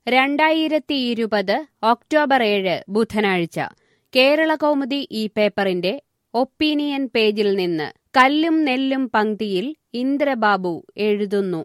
രണ്ടായിരത്തി ഇരുപത് ഒക്ടോബർ ഏഴ് ബുധനാഴ്ച കേരളകൗമുദി ഈ പേപ്പറിന്റെ ഒപ്പീനിയൻ പേജിൽ നിന്ന് കല്ലും നെല്ലും പങ്ക്തിയിൽ ഇന്ദ്രബാബു എഴുതുന്നു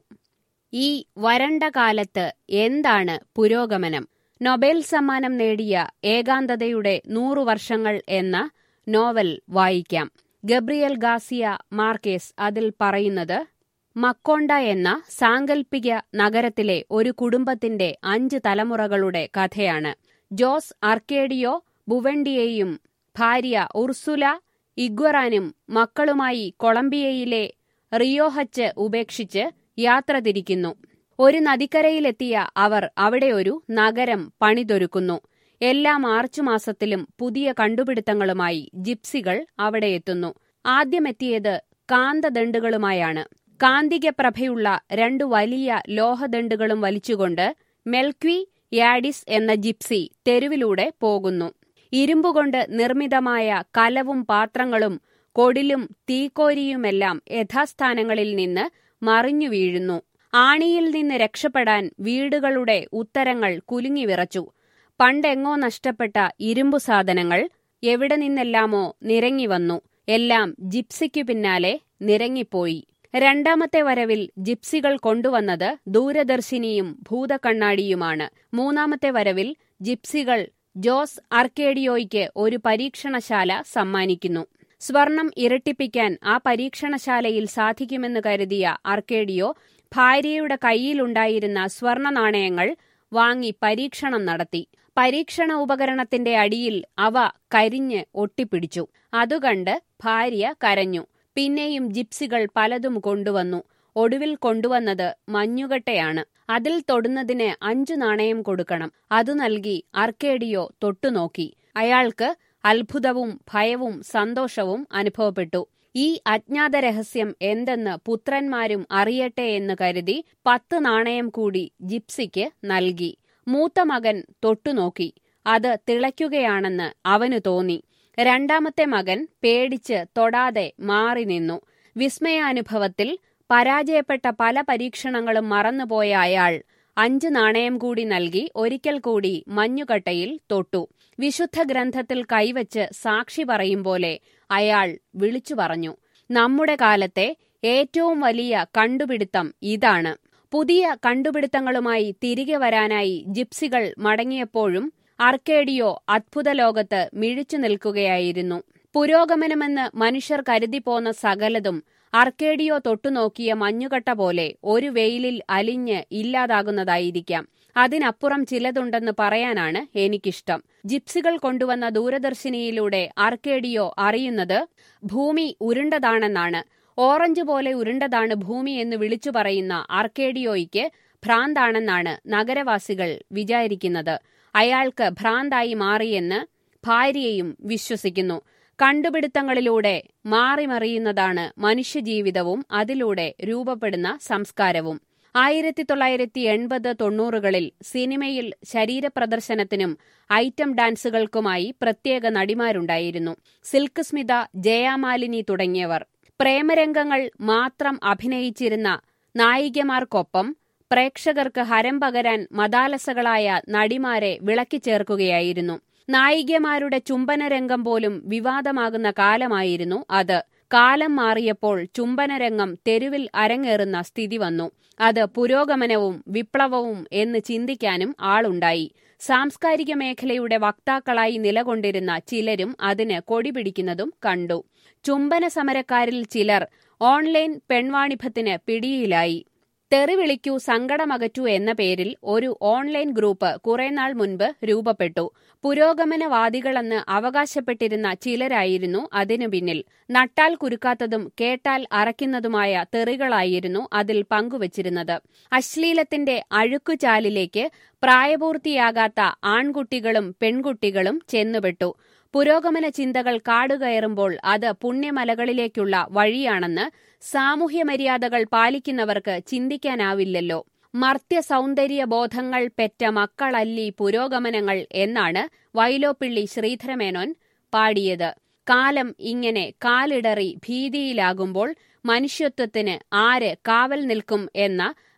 ഈ വരണ്ട കാലത്ത് എന്താണ് പുരോഗമനം നൊബേൽ സമ്മാനം നേടിയ ഏകാന്തതയുടെ നൂറു വർഷങ്ങൾ എന്ന നോവൽ വായിക്കാം ഗബ്രിയൽ ഗാസിയ മാർക്കേസ് അതിൽ പറയുന്നത് മക്കോണ്ട എന്ന സാങ്കൽപ്പിക നഗരത്തിലെ ഒരു കുടുംബത്തിന്റെ അഞ്ച് തലമുറകളുടെ കഥയാണ് ജോസ് അർക്കേഡിയോ ബുവൻഡിയെയും ഭാര്യ ഉർസുല ഇഗ്വറാനും മക്കളുമായി കൊളംബിയയിലെ റിയോഹച്ച് ഉപേക്ഷിച്ച് യാത്ര തിരിക്കുന്നു ഒരു നദിക്കരയിലെത്തിയ അവർ അവിടെ ഒരു നഗരം പണിതൊരുക്കുന്നു എല്ലാ മാർച്ച് മാസത്തിലും പുതിയ കണ്ടുപിടുത്തങ്ങളുമായി ജിപ്സികൾ അവിടെ എത്തുന്നു ആദ്യമെത്തിയത് കാന്തദണ്ഡുകളുമായാണ് കാന്തിക പ്രഭയുള്ള രണ്ടു വലിയ ലോഹദണ്ഡുകളും വലിച്ചുകൊണ്ട് മെൽക്വി യാഡിസ് എന്ന ജിപ്സി തെരുവിലൂടെ പോകുന്നു ഇരുമ്പുകൊണ്ട് നിർമ്മിതമായ കലവും പാത്രങ്ങളും കൊടിലും തീക്കോരിയുമെല്ലാം യഥാസ്ഥാനങ്ങളിൽ നിന്ന് മറിഞ്ഞു വീഴുന്നു ആണിയിൽ നിന്ന് രക്ഷപ്പെടാൻ വീടുകളുടെ ഉത്തരങ്ങൾ കുലുങ്ങിവിറച്ചു പണ്ടെങ്ങോ നഷ്ടപ്പെട്ട ഇരുമ്പു സാധനങ്ങൾ എവിടെ നിന്നെല്ലാമോ നിരങ്ങി വന്നു എല്ലാം ജിപ്സിക്കു പിന്നാലെ നിരങ്ങിപ്പോയി രണ്ടാമത്തെ വരവിൽ ജിപ്സികൾ കൊണ്ടുവന്നത് ദൂരദർശിനിയും ഭൂതക്കണ്ണാടിയുമാണ് മൂന്നാമത്തെ വരവിൽ ജിപ്സികൾ ജോസ് അർക്കേഡിയോയ്ക്ക് ഒരു പരീക്ഷണശാല സമ്മാനിക്കുന്നു സ്വർണം ഇരട്ടിപ്പിക്കാൻ ആ പരീക്ഷണശാലയിൽ സാധിക്കുമെന്ന് കരുതിയ അർക്കേഡിയോ ഭാര്യയുടെ കയ്യിലുണ്ടായിരുന്ന സ്വർണ നാണയങ്ങൾ വാങ്ങി പരീക്ഷണം നടത്തി പരീക്ഷണ ഉപകരണത്തിന്റെ അടിയിൽ അവ കരിഞ്ഞ് ഒട്ടിപ്പിടിച്ചു അതുകണ്ട് ഭാര്യ കരഞ്ഞു പിന്നെയും ജിപ്സികൾ പലതും കൊണ്ടുവന്നു ഒടുവിൽ കൊണ്ടുവന്നത് മഞ്ഞുകട്ടയാണ് അതിൽ തൊടുന്നതിന് അഞ്ചു നാണയം കൊടുക്കണം അതു നൽകി അർക്കേഡിയോ തൊട്ടുനോക്കി അയാൾക്ക് അത്ഭുതവും ഭയവും സന്തോഷവും അനുഭവപ്പെട്ടു ഈ അജ്ഞാത രഹസ്യം എന്തെന്ന് പുത്രന്മാരും അറിയട്ടെ എന്ന് കരുതി പത്ത് നാണയം കൂടി ജിപ്സിക്ക് നൽകി മൂത്ത മകൻ തൊട്ടുനോക്കി അത് തിളയ്ക്കുകയാണെന്ന് അവനു തോന്നി രണ്ടാമത്തെ മകൻ പേടിച്ച് തൊടാതെ മാറി നിന്നു വിസ്മയാനുഭവത്തിൽ പരാജയപ്പെട്ട പല പരീക്ഷണങ്ങളും മറന്നുപോയ അയാൾ അഞ്ച് നാണയം കൂടി നൽകി ഒരിക്കൽ കൂടി മഞ്ഞുകട്ടയിൽ തൊട്ടു വിശുദ്ധ ഗ്രന്ഥത്തിൽ കൈവച്ച് സാക്ഷി പറയും പോലെ അയാൾ വിളിച്ചു പറഞ്ഞു നമ്മുടെ കാലത്തെ ഏറ്റവും വലിയ കണ്ടുപിടുത്തം ഇതാണ് പുതിയ കണ്ടുപിടുത്തങ്ങളുമായി തിരികെ വരാനായി ജിപ്സികൾ മടങ്ങിയപ്പോഴും അർക്കേഡിയോ അത്ഭുത ലോകത്ത് മിഴിച്ചു നിൽക്കുകയായിരുന്നു പുരോഗമനമെന്ന് മനുഷ്യർ കരുതിപ്പോന്ന സകലതും അർക്കേഡിയോ തൊട്ടുനോക്കിയ മഞ്ഞുകട്ട പോലെ ഒരു വെയിലിൽ അലിഞ്ഞ് ഇല്ലാതാകുന്നതായിരിക്കാം അതിനപ്പുറം ചിലതുണ്ടെന്ന് പറയാനാണ് എനിക്കിഷ്ടം ജിപ്സികൾ കൊണ്ടുവന്ന ദൂരദർശിനിയിലൂടെ അർക്കേഡിയോ അറിയുന്നത് ഭൂമി ഉരുണ്ടതാണെന്നാണ് ഓറഞ്ച് പോലെ ഉരുണ്ടതാണ് ഭൂമി എന്ന് വിളിച്ചു പറയുന്ന അർക്കേഡിയോയ്ക്ക് ഭ്രാന്താണെന്നാണ് നഗരവാസികൾ വിചാരിക്കുന്നത് അയാൾക്ക് ഭ്രാന്തായി മാറിയെന്ന് ഭാര്യയും വിശ്വസിക്കുന്നു കണ്ടുപിടുത്തങ്ങളിലൂടെ മാറിമറിയുന്നതാണ് മനുഷ്യജീവിതവും അതിലൂടെ രൂപപ്പെടുന്ന സംസ്കാരവും ആയിരത്തി തൊള്ളായിരത്തി എൺപത് തൊണ്ണൂറുകളിൽ സിനിമയിൽ ശരീരപ്രദർശനത്തിനും ഐറ്റം ഡാൻസുകൾക്കുമായി പ്രത്യേക നടിമാരുണ്ടായിരുന്നു സിൽക്ക് സ്മിത ജയാമാലിനി തുടങ്ങിയവർ പ്രേമരംഗങ്ങൾ മാത്രം അഭിനയിച്ചിരുന്ന നായികമാർക്കൊപ്പം പ്രേക്ഷകർക്ക് ഹരം പകരാൻ മതാലസകളായ നടിമാരെ വിളക്കിച്ചേർക്കുകയായിരുന്നു നായികമാരുടെ ചുംബനരംഗം പോലും വിവാദമാകുന്ന കാലമായിരുന്നു അത് കാലം മാറിയപ്പോൾ ചുംബനരംഗം തെരുവിൽ അരങ്ങേറുന്ന സ്ഥിതി വന്നു അത് പുരോഗമനവും വിപ്ലവവും എന്ന് ചിന്തിക്കാനും ആളുണ്ടായി സാംസ്കാരിക മേഖലയുടെ വക്താക്കളായി നിലകൊണ്ടിരുന്ന ചിലരും അതിന് കൊടിപിടിക്കുന്നതും കണ്ടു ചുംബന സമരക്കാരിൽ ചിലർ ഓൺലൈൻ പെൺവാണിഭത്തിന് പിടിയിലായി തെറിവിളിക്കൂ സങ്കടമകറ്റൂ എന്ന പേരിൽ ഒരു ഓൺലൈൻ ഗ്രൂപ്പ് കുറേനാൾ മുൻപ് രൂപപ്പെട്ടു പുരോഗമനവാദികളെന്ന് അവകാശപ്പെട്ടിരുന്ന ചിലരായിരുന്നു അതിനു പിന്നിൽ നട്ടാൽ കുരുക്കാത്തതും കേട്ടാൽ അറയ്ക്കുന്നതുമായ തെറികളായിരുന്നു അതിൽ പങ്കുവച്ചിരുന്നത് അശ്ലീലത്തിന്റെ അഴുക്കുചാലിലേക്ക് പ്രായപൂർത്തിയാകാത്ത ആൺകുട്ടികളും പെൺകുട്ടികളും ചെന്നുപെട്ടു പുരോഗമന ചിന്തകൾ കാടുകയറുമ്പോൾ അത് പുണ്യമലകളിലേക്കുള്ള വഴിയാണെന്ന് സാമൂഹ്യ മര്യാദകൾ പാലിക്കുന്നവർക്ക് ചിന്തിക്കാനാവില്ലല്ലോ മർത്യ സൗന്ദര്യ ബോധങ്ങൾ പെറ്റ മക്കളല്ലി പുരോഗമനങ്ങൾ എന്നാണ് വൈലോപ്പിള്ളി ശ്രീധരമേനോൻ പാടിയത് കാലം ഇങ്ങനെ കാലിടറി ഭീതിയിലാകുമ്പോൾ മനുഷ്യത്വത്തിന് ആര് കാവൽ നിൽക്കും എന്ന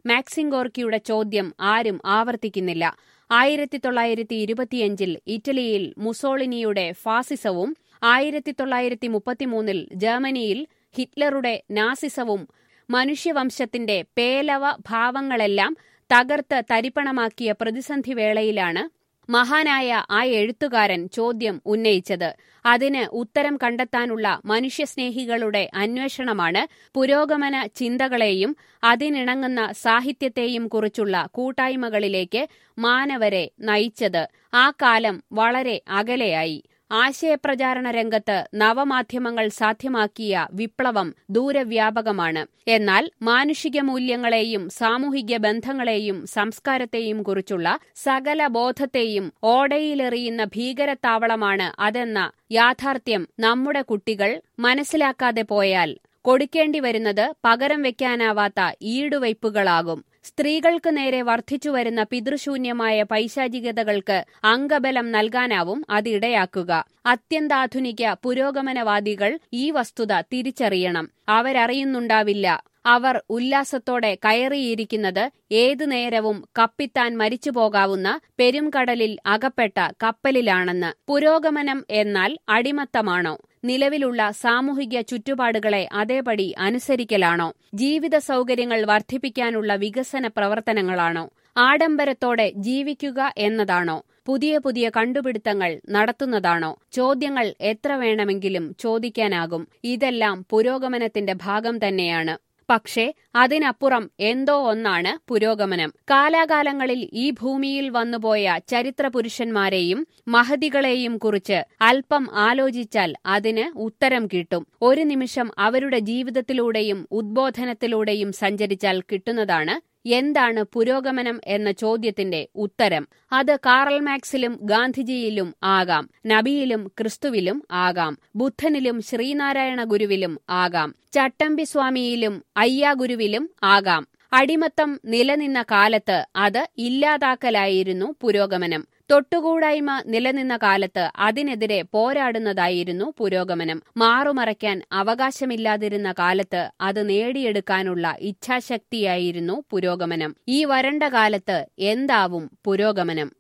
മാക്സിംഗോർക്കിയുടെ ചോദ്യം ആരും ആവർത്തിക്കുന്നില്ല ആയിരത്തി തൊള്ളായിരത്തി ഇരുപത്തിയഞ്ചിൽ ഇറ്റലിയിൽ മുസോളിനിയുടെ ഫാസിസവും ആയിരത്തി തൊള്ളായിരത്തി മുപ്പത്തിമൂന്നിൽ ജർമ്മനിയിൽ ഹിറ്റ്ലറുടെ നാസിസവും മനുഷ്യവംശത്തിന്റെ പേലവ ഭാവങ്ങളെല്ലാം തകർത്ത് തരിപ്പണമാക്കിയ പ്രതിസന്ധി വേളയിലാണ് മഹാനായ ആ എഴുത്തുകാരൻ ചോദ്യം ഉന്നയിച്ചത് അതിന് ഉത്തരം കണ്ടെത്താനുള്ള മനുഷ്യസ്നേഹികളുടെ അന്വേഷണമാണ് പുരോഗമന ചിന്തകളെയും അതിനിണങ്ങുന്ന സാഹിത്യത്തെയും കുറിച്ചുള്ള കൂട്ടായ്മകളിലേക്ക് മാനവരെ നയിച്ചത് ആ കാലം വളരെ അകലെയായി ആശയപ്രചാരണ രംഗത്ത് നവമാധ്യമങ്ങൾ സാധ്യമാക്കിയ വിപ്ലവം ദൂരവ്യാപകമാണ് എന്നാൽ മാനുഷിക മൂല്യങ്ങളെയും സാമൂഹിക ബന്ധങ്ങളെയും സംസ്കാരത്തെയും കുറിച്ചുള്ള സകല ബോധത്തെയും ഓടയിലെറിയുന്ന ഭീകരത്താവളമാണ് അതെന്ന യാഥാർത്ഥ്യം നമ്മുടെ കുട്ടികൾ മനസ്സിലാക്കാതെ പോയാൽ കൊടുക്കേണ്ടി വരുന്നത് പകരം വെക്കാനാവാത്ത ഈടുവയ്പുകളാകും സ്ത്രീകൾക്ക് നേരെ വർദ്ധിച്ചുവരുന്ന പിതൃശൂന്യമായ പൈശാചികതകൾക്ക് അംഗബലം നൽകാനാവും അതിടയാക്കുക അത്യന്താധുനിക പുരോഗമനവാദികൾ ഈ വസ്തുത തിരിച്ചറിയണം അവരറിയുന്നുണ്ടാവില്ല അവർ ഉല്ലാസത്തോടെ കയറിയിരിക്കുന്നത് ഏതു നേരവും കപ്പിത്താൻ മരിച്ചു പോകാവുന്ന പെരുംകടലിൽ അകപ്പെട്ട കപ്പലിലാണെന്ന് പുരോഗമനം എന്നാൽ അടിമത്തമാണോ നിലവിലുള്ള സാമൂഹിക ചുറ്റുപാടുകളെ അതേപടി അനുസരിക്കലാണോ ജീവിത സൗകര്യങ്ങൾ വർദ്ധിപ്പിക്കാനുള്ള വികസന പ്രവർത്തനങ്ങളാണോ ആഡംബരത്തോടെ ജീവിക്കുക എന്നതാണോ പുതിയ പുതിയ കണ്ടുപിടുത്തങ്ങൾ നടത്തുന്നതാണോ ചോദ്യങ്ങൾ എത്ര വേണമെങ്കിലും ചോദിക്കാനാകും ഇതെല്ലാം പുരോഗമനത്തിന്റെ ഭാഗം തന്നെയാണ് പക്ഷേ അതിനപ്പുറം എന്തോ ഒന്നാണ് പുരോഗമനം കാലാകാലങ്ങളിൽ ഈ ഭൂമിയിൽ വന്നുപോയ ചരിത്ര പുരുഷന്മാരെയും മഹതികളെയും കുറിച്ച് അല്പം ആലോചിച്ചാൽ അതിന് ഉത്തരം കിട്ടും ഒരു നിമിഷം അവരുടെ ജീവിതത്തിലൂടെയും ഉദ്ബോധനത്തിലൂടെയും സഞ്ചരിച്ചാൽ കിട്ടുന്നതാണ് എന്താണ് പുരോഗമനം എന്ന ചോദ്യത്തിന്റെ ഉത്തരം അത് കാറൽ മാക്സിലും ഗാന്ധിജിയിലും ആകാം നബിയിലും ക്രിസ്തുവിലും ആകാം ബുദ്ധനിലും ശ്രീനാരായണ ഗുരുവിലും ആകാം ചട്ടമ്പി സ്വാമിയിലും അയ്യാഗുരുവിലും ആകാം അടിമത്തം നിലനിന്ന കാലത്ത് അത് ഇല്ലാതാക്കലായിരുന്നു പുരോഗമനം തൊട്ടുകൂടായ്മ നിലനിന്ന കാലത്ത് അതിനെതിരെ പോരാടുന്നതായിരുന്നു പുരോഗമനം മാറുമറയ്ക്കാൻ അവകാശമില്ലാതിരുന്ന കാലത്ത് അത് നേടിയെടുക്കാനുള്ള ഇച്ഛാശക്തിയായിരുന്നു പുരോഗമനം ഈ വരണ്ട കാലത്ത് എന്താവും പുരോഗമനം